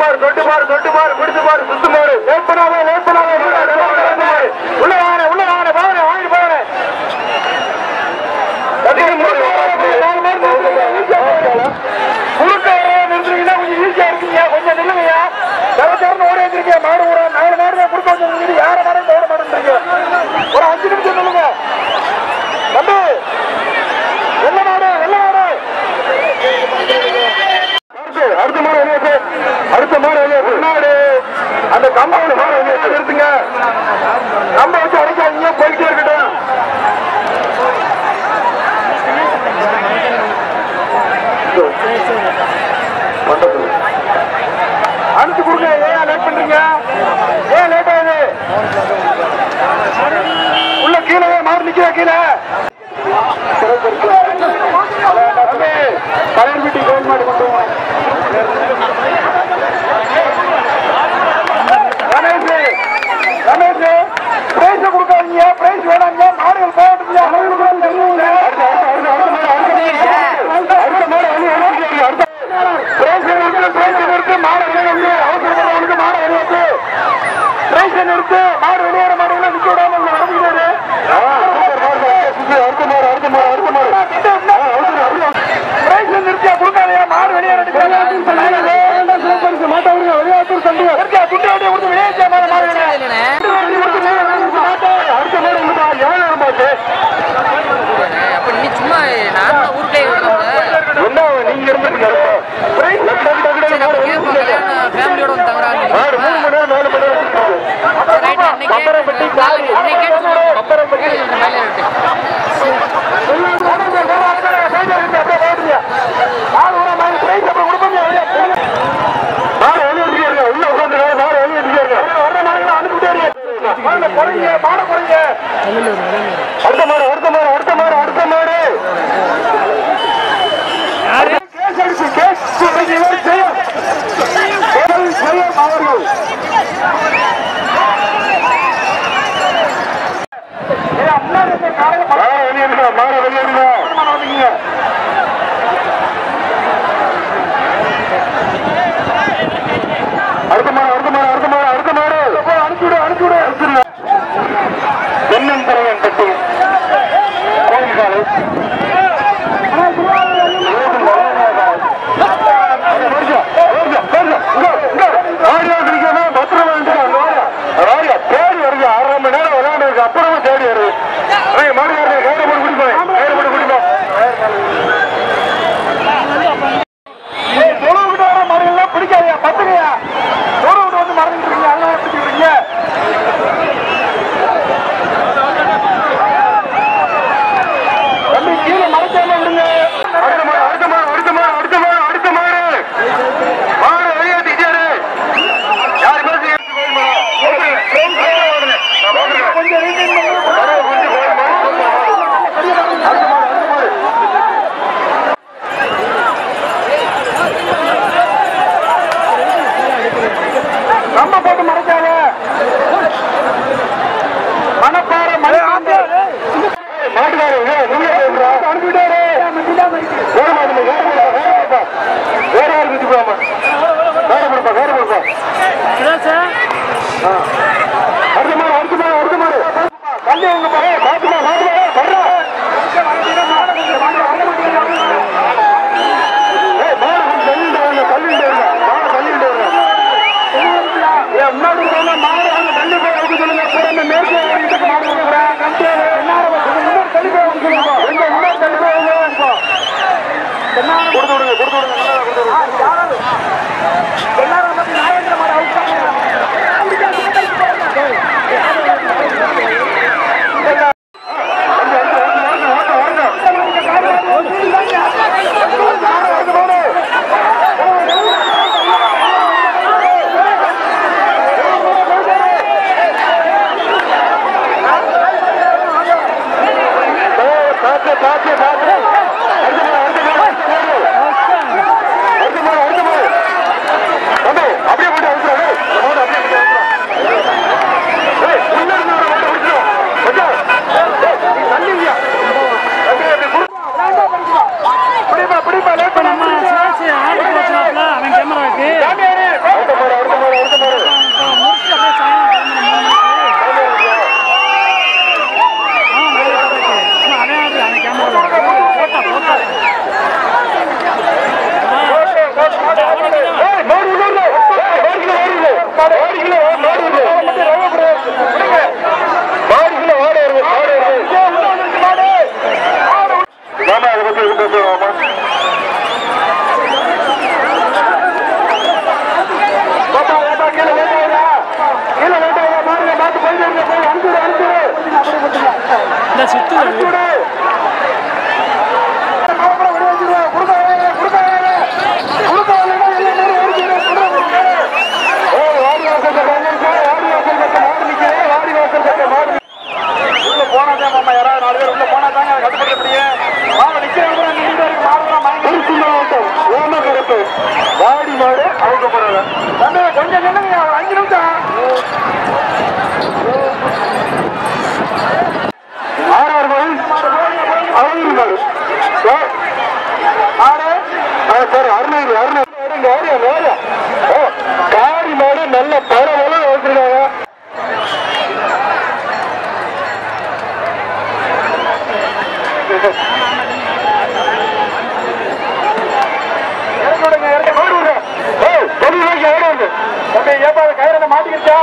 பாரு தொட்டு பாரு தொட்டு பாரு பிடிச்சு பாரு சுத்து பாரு லேட் பண்ணாத லேட் பண்ணாத உள்ள வாங்க உள்ள வாங்க வாங்க வாங்கிட்டு போறேன் குறுக்க நிறுத்துறீங்கன்னா கொஞ்சம் ஈஸியா இருக்கீங்க கொஞ்சம் நில்லுங்கய்யா தர தரன்னு ஓடி வச்சிருக்கீங்க மாடு ஒரு நாலு மாடு தான் குறுக்க வச்சிருக்கீங்க யார மாடும் ஓட மாட்டேன்றீங்க ஒரு அஞ்சு நிமிஷம் நில்லுங்க தம்பி வெள்ள மாடு வெள்ள மாடு அடுத்து அடுத்த மாடு வெளியே போ. அடுத்த மாடு வெளியே போ. முன்னாடி அந்த கம்பவுண்ட் மாடு வெளியே போ. நிறுத்துங்க கம்ப வச்சு அடைக்காதீங்க போய்கிட்டே இருக்கட்டும் மண்டபத்தில். அனுப்பிச்சு கொடுங்க ஏன் லேட் பண்றீங்க ஏன் லேட் ஆகுது உள்ள கீழே மாறு நிக்கிற கீழே கலைஞர் வீட்டு கவர்மெண்ட் கொண்டு வா. ரமேஷ் ரமேஷ் பிரைஸ் கொடுக்காதீங்க பிரைஸ் வேணாங்க மாடுகள் போகட்டுங்க அடுத்த மாடு வந்து வெளியே அடுத்த பிரைஸ் நிறுத்து பிரைஸ் நிறுத்து மாடு வெளியே வந்து அவசரப்படுறவனுக்கு மாடு வெளியே வந்து பிரைஸ் நிறுத்து மாடு வெளியேற மாடுகளை நிக்க விடாம இங்க நடந்துக்கிறாரு அடுத்த மாடு அடுத்த மாடு அடுத்த மாடு பிரைஸ் நிறுத்தியா கொடுக்காதயா மாடு வெளியேற மாட்டவங்க வெளியாத்தூர் சண்டிகா இருக்கா துண்டு வண்டியை கொடுத்து வெளியே மாடு மாடு அடுத்த மாடு வந்துட்டா எவ்வளவு இருப்பாச்சு அப்ப நீ சும்மா நான் ஊருக்கே இருக்கோம்ல என்ன நீங்க இருந்துட்டு ஃபேமிலியோட வந்து தங்குறாங்க ஆறு மூணு மணி நேரம் நாலு மணி நேரம் ரைட் அன்னைக்கே பம்பரப்பட்டி நாளைக்கு இன்னைக்கே பம்பரப்பட்டி மேலே இருக்கு அடுத்த மாடு அடுத்த மாடு அடுத்த மாடு அடுத்த மாடு கேஸ் அடிச்சு கேஸ் இவர் செய்யும் இவர் செய்யும் அவர்கள் மாற வெளியேறுங்க மாற வெளியேறுங்க அடுத்த மாடு அடுத்த மாடு அடுத்த மாடு அடுத்த மாடு அனுப்பிவிடு அனுப்பிவிடு அனுப்பிவிடு தென்னம்பரவன் பட்டி அனுப்பிச்சு விடு. மாப்பிள்ளை வெளியே வச்சிருவா. குறுக்க வராத, குறுக்க வராத. குறுக்க வரலைன்னா எல்லா நேரம் ஓடிக்கிறேன். சொல்றேன் உங்களுக்கு. ஏய், வாடி வாசல் பக்கம் வந்துருச்சு. வாடி வாசல் பக்கம் மாடு நிக்குது. வாடி வாசல் பக்கம் மாடு நிக்குது. உள்ள போனாதான் மாமா யாராவது நாலு பேர் உள்ள போனாதாங்க அதை கட்டுப்படுத்த முடியும் மாமா நிக்கிறவங்க அங்க இருந்து இருக்கு மாடுலாம் மயங்கி மாவட்டம் ஓமகரப்பு வாடி மாடு அவங்க போறாங்க தம்பி கொஞ்சம் நில்லுங்க ஒரு அஞ்சு நிமிஷம் ஆறாறு மாடு அறுநூறு மாடு சார் ஆறு ஆ சார் அறுநூறு அறுநூறு இங்க ஓடியா ஓடியா ஓ காடி மாடு நல்ல பரவல வச்சிருக்காங்க இறக்கி விடுங்க, இறக்கி மாடு விடுங்க. ஏய், தம்பி, இறக்கி, இறக்கி விடுங்க. தம்பி, ஏப்பா, அது கயிறுல மாட்டிக்கிச்சா?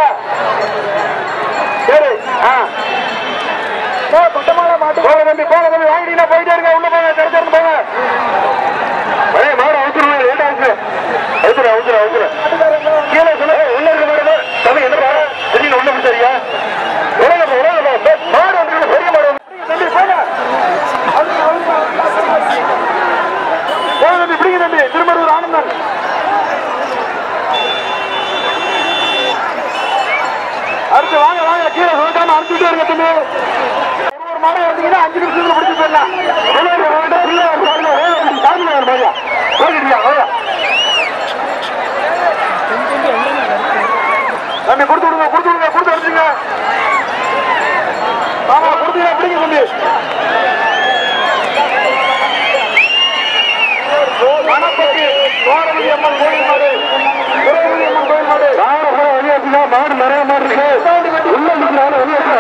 சரி, ஆ. போ, பட்டமான மாட்டு. போங்க தம்பி, போங்க தம்பி, வாங்கிட்டீங்கன்னா போயிட்டே இருங்க, உள்ள போங்க, திறந்து திறந்து போங்க. ஏய், மாடு அவுத்துருங்க, லேட் ஆகுது. அவுத்துரு, அவுத்துரு, அவுத்துரு. கீழே சொல்லு, ஏய், உள்ள இருக்க மாடு, தம்பி, என்னப்பா? திடீர்னு உள்ள பிடிச்சாரியா? உலகப்பா, உலகப்பா. ஏய், மாடு வந்துருக்கு, பெரிய மாடு வந்து. தம்பி, போங்க. போங்க தம்பி, பிடிங்க தம்பி, திருமருவூர் ஆனந்தன் அடுத்து வாங்க வாங்க கீழே சொல்லிட்டாம அனுப்பிட்டு இருக்க தம்பி ஒரு ஒரு மாடம் எடுத்தீங்கன்னா அஞ்சு நிமிஷத்துல பிடிச்சி போயிடலாம் வெளியே வாங்க, உள்ளே வாங்க, சாமி வாங்க, சாமி வாங்க, வாங்க. போய்கிட்டியா, வாங்க. தம்பி கொடுத்து விடுங்க கொடுத்து விடுங்க கொடுத்து அனுப்பிச்சுங்க ஆமா கொடுத்தீங்கன்னா பிடிங்க தம்பி மணப்பட்டி கோரவதி அம்மன் கோயில் மாடு கோரவதி அம்மன் கோயில் மாடு ராவணபுரம் வெளியாச்சுன்னா மாடு நிறைய மாடு இருக்கு உள்ள நிற்கிறாங்க வெளியாச்சு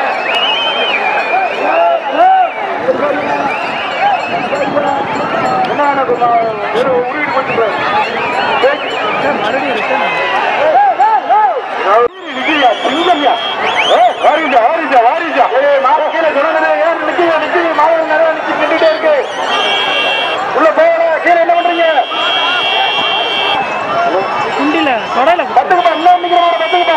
என்ன எனக்கு ஒரு உருவிட்டு போட்டு வாரிஜா வாரிஜா வாரிஜா மாலை கீழே சொன்னது ஏன் நிக்கிறீங்க நிக்கிறீங்க மாலை நிறைய நிச்சு நின்றுட்டே இருக்கு உள்ள போகல கீழே என்ன பண்றீங்க குண்டில தொடையில பத்துக்குப்பா இன்னும் நிக்கிற மாட பத்துக்குப்பா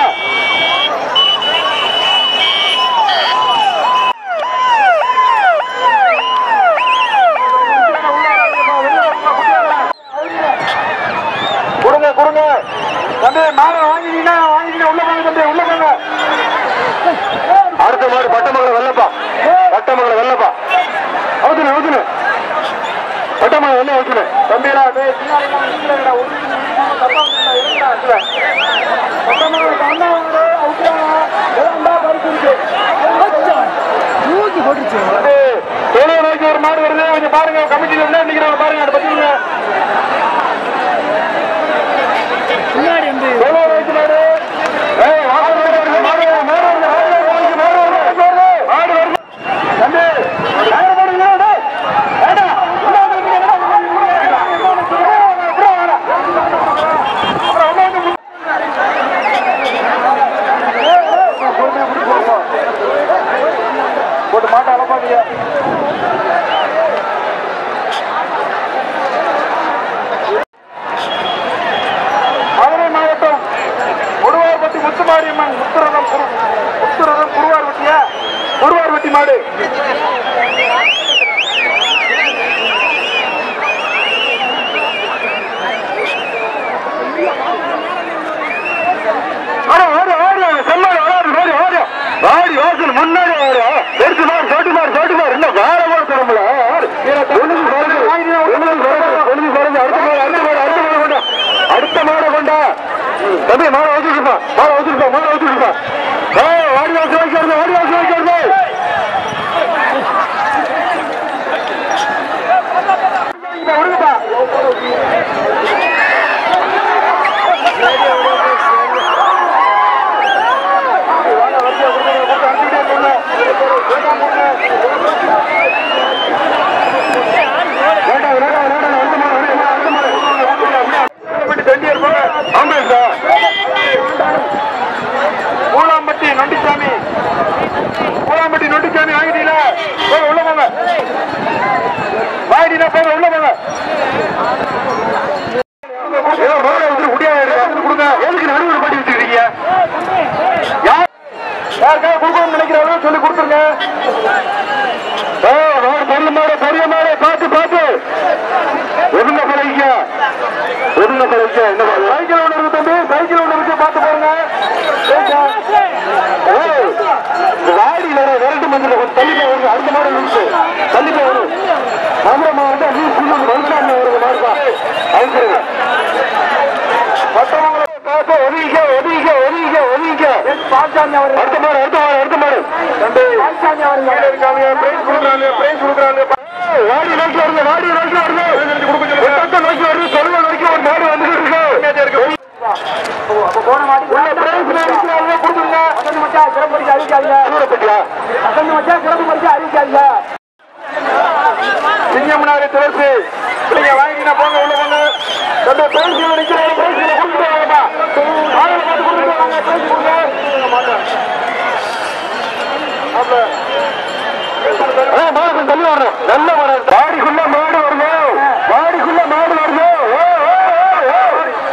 கொடுங்க கொடுங்க தம்பி மாலை வாங்கிட்டீங்கன்னா வாங்கிட்டீங்கன்னா உள்ள போங்க தம்பி உள்ள போங்க அடுத்த மாடு பட்டமங்கல வெள்ளப்பா பட்டமங்கல வெள்ளப்பா அவுத்துனு அவுத்துனு பட்டமங்கல வெள்ள அவுத்துனு தம்பிடா டேய் பின்னாடி எல்லாம் நிக்கிறேன்டா ஒரு நிமிஷம் தப்பா வந்துடா இருடா இதுல பட்டமங்கல தாண்டா வந்து அவுத்துறாங்க ஏன்டா பரிசு இருக்கு தூக்கி போட்டுச்சு தொழில் நோக்கி ஒரு மாடு வருது கொஞ்சம் பாருங்க கமிட்டியில் என்ன நிக்கிறாங்க பாருங்க அதை பத்தி பின்னாடி வந்து எவ்வளவு வயசு மாடு? ஏய், வாசல் மாடு வருது, மாடு வருது, மாடு வருது, மாடு வருது, மாடு வருது, மாடு வருது. தம்பி, யாரை போடுறீங்க, டேய்? ஏண்டா, உள்ள வந்துருக்கீங்க, என்னடா, உள்ள வந்துருக்கீங்க? உள்ள வாங்க, உள்ள வாங்க. அப்புறம் உள்ள வந்து முடி- ஏய், ஏய், பொறுமையா பிடிச்சு போடுங்க. போட்டு மாட்டை அளப்பாதீங்க மதுரை மாவட்டம் குருவார்பட்டி முத்துமாரியம்மன் முத்துரதம் குரு- முத்துரதம் குருவார்பட்டியா குருவார்பட்டி மாடு ஆடு, ஆடு, ஆடு, செம்மாடு, ஆடு, ஆடு, ஆடு. ஆடி வாசல் முன்னாடி ஆடு. பெருசு மாடு, சொட்டு மாடு, சொட்டு மாடு. இன்னும் வேற மாடு தரமுல. ஆடு. ஒழுங்கு குறைஞ்சு, ஒழுங்கு குறைஞ்சு, ஒழுங்கு குறைஞ்சு. அடுத்த மாடு, அடுத்த மாடு, அடுத்த மாடு கொண்டா. அடுத்த மாடை கொண்டா தம்பி மாடை வச்சுருப்பா மாடை வச்சுருப்பா மாடை வச்சுருப்பா ஏய் வாடி வாசல் வைக்கிறது வாடி வாசல் வைக்கிறது விடுங்கப்பா வாங்க, வரிசையா கொடுங்க, கொடுத்து அனுப்பிட்டே இருங்க. வேண்டாம் போங்க. வேண்டாம், வேண்டாம், வேண்டாம், அடுத்த மாடு, அடுத்த மாடு, அடுத்த மாடு. பூலாம்பட்டி தண்டி இருப்பாங்க. Ambulance sir. பூலாம்பட்டி நொண்டிச்சாமி பூலாம்பட்டி நொண்டிச்சாமி வாங்கிட்டீங்களா போங்க உள்ள போங்க வாங்கிட்டீங்களா போங்க உள்ள போங்க ஏதோ ரோட வந்து முடியாது கொடுங்க எதுக்கு நடுவில் பட்டி வச்சிருக்கீங்க யார் யாருக்காக கொடுக்கணும்னு நினைக்கிறவங்க மாடு சொல்லி கொடுத்துருங்க ஏ, மாடு, பெரிய மாடு பெரிய மாடு பார்த்து பார்த்து ஒதுங்க பழகிக்க ஒதுங்க பழகிக்க இந்த மாதிரி. சைக்கிள் ஒன்று இருக்கு தம்பி சைக்கிள் ஒன்று இருக்கு பார்த்து பாருங்க ஏய், இந்த வாடி வேற விரட்டு மந்திர கொஞ்சம் தள்ளி போய் வருது அடுத்த மாடு நிறுத்து தள்ளி போய் வரும் மாமரமா வந்து நீ சொல்லு வயசாம வருது மாடுப்பா அவசரம் மற்றவங்களை பார்த்து ஒதுங்கிக்க ஒதுங்கிக்க ஒதுங்கிக்க ஒதுங்கிக்க அடுத்த மாடு அடுத்த மாடு அடுத்த மாடு தம்பி கீழே இருக்காங்க பிரைஸ் கொடுக்குறாங்க பிரைஸ் கொடுக்குறாங்க வாடி நோக்கி வருது வாடி நோக்கி வருது ஒரு பக்கம் நோக்கி வருது சொல்ல நோக்கி ஒரு மாடு வந்துட்டு இருக்கு உள்ள பிரைஸ் நோக்கி கொடுத்துருங்க அறிவுரைப்பட்டியா? சிங்கம்னாரி துளசி நீங்க வாங்கினா போங்க உள்ள போங்க தம்பி பிரைஸ் நிக்கிறேன் பிரைஸ் கொடுத்துட்டு வாங்கப்பா ஆளுங்க பார்த்து கொடுத்துட்டு வாங்க பிரைஸ் கொடுங்க மாப்பிள்ள. ஏய், மாடு கொஞ்சம் தள்ளி வரணும். நல்ல மாடு. வாடிக்குள்ள மாடு வருது வாடிக்குள்ள மாடு வருது ஓ, ஓ, ஓ, ஓ.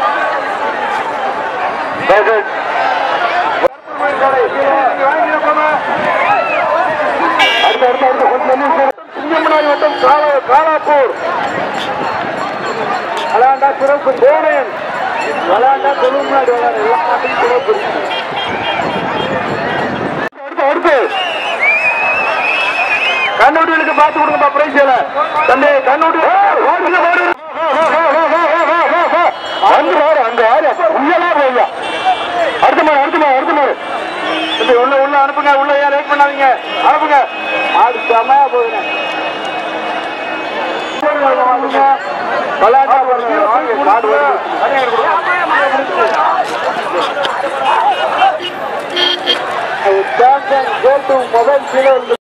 சரி, சரி. அடுத்து, அடுத்து, அடுத்து, கொஞ்சம் தள்ளி விட்டு. சிங்கமனாரி வட்டம் காலா- காலாப்பூர் விளையாண்டா சிறப்பு தேனேன் விளையாண்டா தொழில்நாடு விளையாடு எல்லா நாட்டையும் சிறப்பு அடுத்து அடுத்து கண்ணுட்டிகளுக்கு பார்த்து கொடுங்கப்பா பிரைஸ்ல தம்பி கண்ணுட்டி ஓடுங்க, ஓடுங்க. வந்து பாரு அங்க யாரு உள்ளலாம் போய்யா அடுத்த மாதிரி அடுத்த மாதிரி அடுத்த மாதிரி தம்பி உள்ள உள்ள அனுப்புங்க உள்ள ஏன் லேட் பண்ணாதீங்க அனுப்புங்க ஆடு செமையா போகுதுங்க விளையாட்டா பாருங்க. வாங்க, காடு வருது. அடியார் கொடுங்க. சாம்சங் கோல்டு மொபைல் கீழே